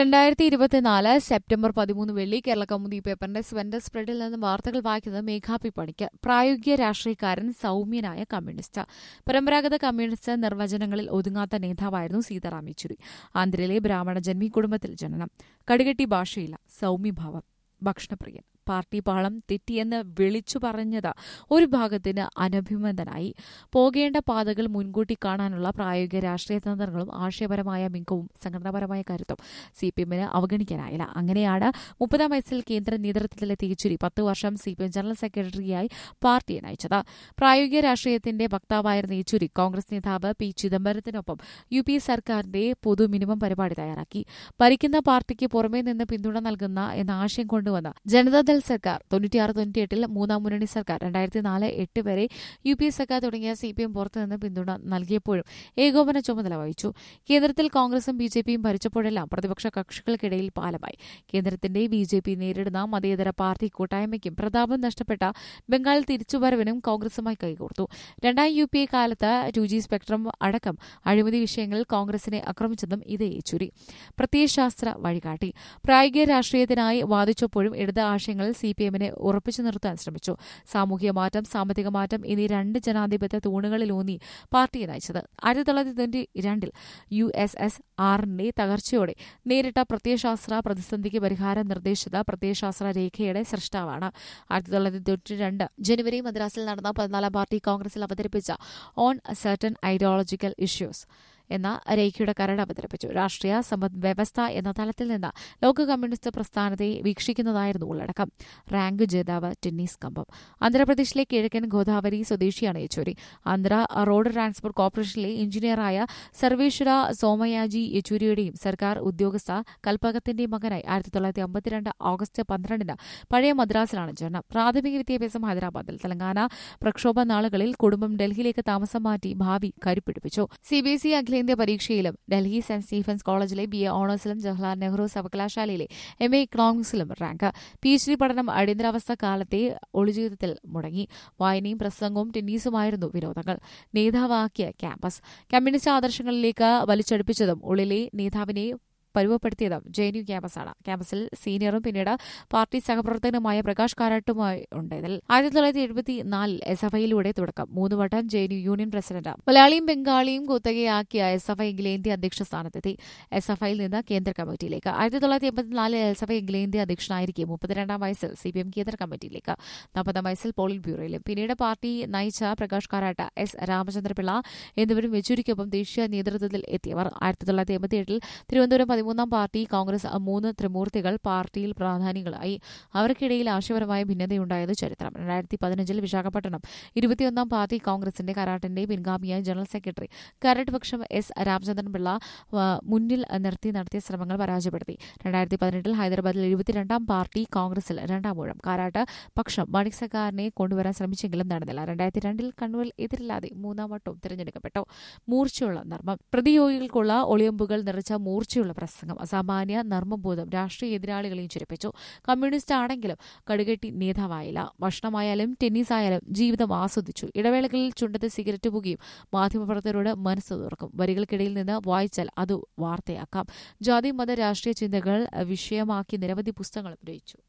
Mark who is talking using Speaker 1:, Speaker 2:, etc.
Speaker 1: രണ്ടായിരത്തി ഇരുപത്തിനാല് സെപ്റ്റംബർ പതിമൂന്ന് വെള്ളി കേരള കൗമുദി പേപ്പറിന്റെ സ്വെൻഡർ സ്പ്രെഡിൽ നിന്ന് വാർത്തകൾ വായിക്കുന്നത് മേഘാപി പണിക്ക് പ്രായോഗിക രാഷ്ട്രീയക്കാരൻ സൌമ്യനായ കമ്മ്യൂണിസ്റ്റ് പരമ്പരാഗത കമ്മ്യൂണിസ്റ്റ് നിർവചനങ്ങളിൽ ഒതുങ്ങാത്ത നേതാവായിരുന്നു സീതാറാം യെച്ചൂരി ആന്ധ്രയിലെ ബ്രാഹ്മണ ജന്മി കുടുംബത്തിൽ ജനനം കടുകെട്ടി ഭാഷയില്ല സൌമ്യഭാവം ഭക്ഷണപ്രിയൻ പാർട്ടി പാളം തെറ്റിയെന്ന് വിളിച്ചു പറഞ്ഞത് ഒരു ഭാഗത്തിന് അനഭിമതനായി പോകേണ്ട പാതകൾ മുൻകൂട്ടി കാണാനുള്ള പ്രായോഗിക രാഷ്ട്രീയ തന്ത്രങ്ങളും ആശയപരമായ മികവും സംഘടനാപരമായ കരുത്തും സി പി എമ്മിന് അവഗണിക്കാനായില്ല അങ്ങനെയാണ് മുപ്പതാം വയസ്സിൽ കേന്ദ്ര നേതൃത്വത്തിലെത്തിയ യെച്ചൂരി പത്ത് വർഷം സി പി എം ജനറൽ സെക്രട്ടറിയായി പാർട്ടിയെ നയിച്ചത് പ്രായോഗിക രാഷ്ട്രീയത്തിന്റെ വക്താവായിരുന്ന യെച്ചൂരി കോൺഗ്രസ് നേതാവ് പി ചിദംബരത്തിനൊപ്പം യു പി സർക്കാരിന്റെ പൊതു മിനിമം പരിപാടി തയ്യാറാക്കി ഭരിക്കുന്ന പാർട്ടിക്ക് പുറമേ നിന്ന് പിന്തുണ നൽകുന്ന എന്ന ആശയം കൊണ്ടുവന്ന് ജനതാദൾ സർക്കാർ തൊണ്ണൂറ്റിയാറ് തൊണ്ണൂറ്റിയെട്ടിൽ മൂന്നാം മുന്നണി സർക്കാർ രണ്ടായിരത്തി നാല് എട്ട് വരെ യു പി എ സർക്കാർ തുടങ്ങിയ സി പി എം പുറത്തുനിന്ന് പിന്തുണ നൽകിയപ്പോഴും ഏകോപന ചുമതല വഹിച്ചു കേന്ദ്രത്തിൽ കോൺഗ്രസും ബി ജെ പിയും ഭരിച്ചപ്പോഴെല്ലാം പ്രതിപക്ഷ കക്ഷികൾക്കിടയിൽ പാലമായി കേന്ദ്രത്തിന്റെ ബി ജെ പി നേരിടുന്ന മതേതര പാർട്ടി കൂട്ടായ്മയ്ക്കും പ്രതാപം നഷ്ടപ്പെട്ട ബംഗാൾ തിരിച്ചുവരവിനും കോൺഗ്രസുമായി കൈകോർത്തു രണ്ടാം യു പി എ കാലത്ത് ടു ജി സ്പെക്ട്രം അടക്കം അഴിമതി വിഷയങ്ങളിൽ കോൺഗ്രസിനെ ആക്രമിച്ചതും ഇതേ യെച്ചൂരി പ്രത്യയശാസ്ത്ര വഴികാട്ടി പ്രായോഗിക രാഷ്ട്രീയത്തിനായി വാദിച്ചപ്പോഴും ഇടത് ആശയങ്ങളിൽ സി പി എമ്മിനെ ഉറപ്പിച്ചു നിർത്താൻ ശ്രമിച്ചു സാമൂഹിക മാറ്റം സാമ്പത്തിക മാറ്റം എന്നീ രണ്ട് ജനാധിപത്യ തൂണുകളിലൂന്നി പാർട്ടിയെ നയിച്ചത് ആയിരത്തി തൊള്ളായിരത്തി തൊണ്ണൂറ്റി രണ്ടിൽ യു എസ് എസ് ആറിന്റെ തകർച്ചയോടെ നേരിട്ട പ്രത്യയശാസ്ത്ര പ്രതിസന്ധിക്ക് പരിഹാരം നിർദ്ദേശിച്ചത് പ്രത്യയശാസ്ത്ര രേഖയുടെ സൃഷ്ടാവാണ് ആയിരത്തി തൊള്ളായിരത്തി തൊണ്ണൂറ്റി രണ്ട് ജനുവരി മദ്രാസിൽ നടന്ന പതിനാലാം പാർട്ടി കോൺഗ്രസിൽ അവതരിപ്പിച്ച ഓൺ സർട്ടൺ ഐഡിയോളജിക്കൽ ഇഷ്യൂസ് എന്ന രേഖയുടെ കരട് അവതരിപ്പിച്ചു രാഷ്ട്രീയ സമ്പദ് വ്യവസ്ഥ എന്ന തലത്തിൽ നിന്ന് ലോക കമ്മ്യൂണിസ്റ്റ് പ്രസ്ഥാനത്തെ വീക്ഷിക്കുന്നതായിരുന്നു ഉള്ളടക്കം റാങ്ക് ജേതാവ് ടെന്നീസ് കമ്പം ആന്ധ്രാപ്രദേശിലെ കിഴക്കൻ ഗോദാവരി സ്വദേശിയാണ് യെച്ചൂരി ആന്ധ്ര റോഡ് ട്രാൻസ്പോർട്ട് കോർപ്പറേഷനിലെ എഞ്ചിനീയറായ സർവേശ്വര സോമയാജി യെച്ചൂരിയുടെയും സർക്കാർ ഉദ്യോഗസ്ഥ കൽപ്പകത്തിന്റെ മകനായി ആയിരത്തി തൊള്ളായിരത്തി അമ്പത്തിരണ്ട് ഓഗസ്റ്റ് പന്ത്രണ്ടിന് പഴയ മദ്രാസിലാണ് ജനനം പ്രാഥമിക വിദ്യാഭ്യാസം ഹൈദരാബാദിൽ തെലങ്കാന പ്രക്ഷോഭ നാളുകളിൽ കുടുംബം ഡൽഹിയിലേക്ക് താമസം മാറ്റി ഭാവി കരുപ്പിടിപ്പിച്ചു സി ബി എസ് ഇ അഖിലേന്ത്യാ പരീക്ഷയിലും ഡൽഹി സെന്റ് സ്റ്റീഫൻസ് കോളേജിലെ ബി എ ഓണേഴ്സിലും ജവഹർലാൽ നെഹ്റു സർവകലാശാലയിലെ എം എ ഇക്കണോമിക്സിലും റാങ്ക് പി എച്ച് ഡി പഠനം അടിയന്തരാവസ്ഥ കാലത്തെ ഒളിജീവിതത്തിൽ മുടങ്ങി വായനയും പ്രസംഗവും ടെന്നീസുമായിരുന്നു വിനോദങ്ങൾ നേതാവാക്കിയ ക്യാമ്പസ് കമ്മ്യൂണിസ്റ്റ് ആദർശങ്ങളിലേക്ക് വലിച്ചടുപ്പിച്ചതും ഉള്ളിലെ നേതാവിനെ പരുവപ്പെടുത്തിയതും ജെ എൻ യു ക്യാമ്പസാണ് ക്യാമ്പസിൽ സീനിയറും പിന്നീട് പാർട്ടി സഹപ്രവർത്തകനുമായ പ്രകാശ് കാരാട്ടുമായി ഉണ്ടതിൽ ആയിരത്തി തൊള്ളായിരത്തി എഴുപത്തി നാലിൽ എസ് എഫ് ഐയിലൂടെ തുടക്കം മൂന്ന് വട്ടം J N U union president മലയാളിയും ബംഗാളിയും കുത്തകയാക്കിയ എസ് എഫ് ഐ അഖിലേന്ത്യാ അധ്യക്ഷ സ്ഥാനത്തെത്തി എസ് എഫ് ഐയിൽ നിന്ന് കേന്ദ്ര കമ്മിറ്റിയിലേക്ക് ആയിരത്തി തൊള്ളായിരത്തി എൺപത്തിനാലിൽ എസ് എഫ് ഐ അഖിലേന്ത്യാ അധ്യക്ഷനായിരിക്കെ മുപ്പത്തിരണ്ടാം വയസ്സിൽ സി പി എം കേന്ദ്ര കമ്മിറ്റിയിലേക്ക് നാൽപ്പതാം വയസ്സിൽ പോളിറ്റ് ബ്യൂറോയിലും പിന്നീട് പാർട്ടി നയിച്ച പ്രകാശ് കാരാട്ട് എസ് രാമചന്ദ്രപിള്ള എന്നിവരും യെച്ചൂരിക്കൊപ്പം ദേശീയ നേതൃത്വത്തിൽ എത്തിയവർ ആയിരത്തി തൊള്ളായിരത്തി എൺപത്തിയെട്ടിൽ തിരുവനന്തപുരം പതിമൂന്നാം പാർട്ടി കോൺഗ്രസ് മൂന്ന് ത്രിമൂർത്തികൾ പാർട്ടിയിൽ പ്രാധാനികളായി അവർക്കിടയിൽ ആശയപരമായ ഭിന്നതയുണ്ടായത് ചരിത്രം രണ്ടായിരത്തി പതിനഞ്ചിൽ വിശാഖപട്ടണം ഇരുപത്തിയൊന്നാം പാർട്ടി കോൺഗ്രസിന്റെ കരാട്ടിന്റെ പിൻഗാമിയായ ജനറൽ സെക്രട്ടറി കരട് പക്ഷം എസ് രാമചന്ദ്രൻ പിള്ള മുന്നിൽ നിർത്തി നടത്തിയ ശ്രമങ്ങൾ പരാജയപ്പെടുത്തി രണ്ടായിരത്തി പതിനെട്ടിൽ ഹൈദരാബാദിൽ എഴുപത്തിരണ്ടാം പാർട്ടി കോൺഗ്രസിൽ രണ്ടാം ഊഴം കാരാട്ട് പക്ഷം മാണിക് സർക്കാരിനെ കൊണ്ടുവരാൻ ശ്രമിച്ചെങ്കിലും നടന്നില്ല രണ്ടായിരത്തി രണ്ടിൽ കണ്ണൂരിൽ എതിരില്ലാതെ മൂന്നാം വട്ടവും തിരഞ്ഞെടുക്കപ്പെട്ടു മൂർച്ചയുള്ള നർമ്മം പ്രതിയോഗികൾക്കുള്ള ഒളിയമ്പുകൾ നിറച്ച മൂർച്ചയുള്ള പ്രസംഗം അസാമാന്യ നർമ്മബോധം രാഷ്ട്രീയ എതിരാളികളെയും ചുരപ്പിച്ചു കമ്മ്യൂണിസ്റ്റ് ആണെങ്കിലും കടുകെട്ടി നേതാവായില്ല ഭക്ഷണമായാലും ടെന്നീസ് ആയാലും ജീവിതം ആസ്വദിച്ചു ഇടവേളകളിൽ ചുണ്ടത്ത് സിഗരറ്റ് പുകയും മാധ്യമപ്രവർത്തകരോട് മനസ്സ് തുറക്കും വരികൾക്കിടയിൽ നിന്ന് വായിച്ചാൽ അത് വാർത്തയാക്കാം ജാതി മത രാഷ്ട്രീയ ചിന്തകൾ വിഷയമാക്കി നിരവധി പുസ്തകങ്ങളും രചിച്ചു